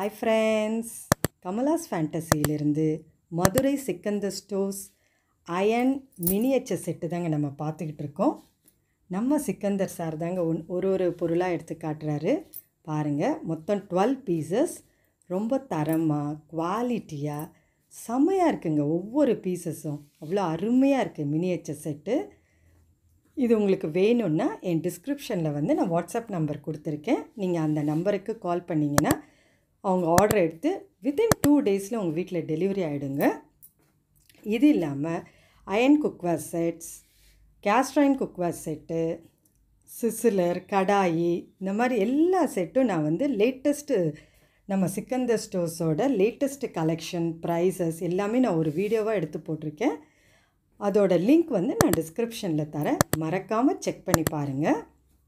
hi friends Kamala's ஃபேண்டசியிலிருந்து Madurai Sikandar stores iron miniature set தாங்க நம்ம பார்த்துக்கிட்டு இருக்கோம் நம்ம சிக்கந்தர் சார் தாங்க ஒன் ஒரு ஒரு பொருளாக எடுத்து காட்டுறாரு பாருங்கள் மொத்தம் டுவெல் பீசஸ் ரொம்ப தரமாக குவாலிட்டியாக செம்மையாக இருக்குங்க ஒவ்வொரு பீசஸும் அவ்வளோ அருமையாக இருக்குது மினியேச்சர் செட்டு இது உங்களுக்கு வேணும்னா என் டிஸ்கிரிப்ஷனில் வந்து நான் வாட்ஸ்அப் நம்பர் கொடுத்துருக்கேன் நீங்கள் அந்த நம்பருக்கு கால் பண்ணிங்கன்னா அவங்க ஆர்டர் எடுத்து வித்தின் டூ டேஸில் உங்கள் வீட்டில் டெலிவரி ஆகிடுங்க இது இல்லாமல் iron cookware sets cast iron cookware set sizzler kadai இந்த மாதிரி எல்லா செட்டும் நான் வந்து லேட்டஸ்ட்டு நம்ம சிக்கந்தர் ஸ்டோர்ஸோட லேட்டஸ்ட்டு கலெக்ஷன் ப்ரைஸஸ் எல்லாமே நான் ஒரு வீடியோவாக எடுத்து போட்டிருக்கேன் அதோட லிங்க் வந்து நான் டிஸ்கிரிப்ஷனில் தரேன் மறக்காமல் செக் பண்ணி பாருங்கள்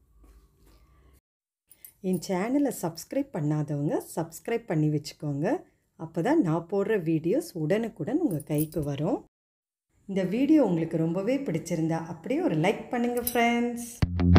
என் சேனலை சப்ஸ்கிரைப் பண்ணாதவங்க சப்ஸ்கிரைப் பண்ணி வச்சுக்கோங்க அப்போ தான் நான் போடுற வீடியோஸ் உடனுக்குடன் உங்கள் கைக்கு வரும் இந்த வீடியோ உங்களுக்கு ரொம்பவே பிடிச்சிருந்தா அப்படியே ஒரு லைக் பண்ணுங்கள் ஃப்ரெண்ட்ஸ்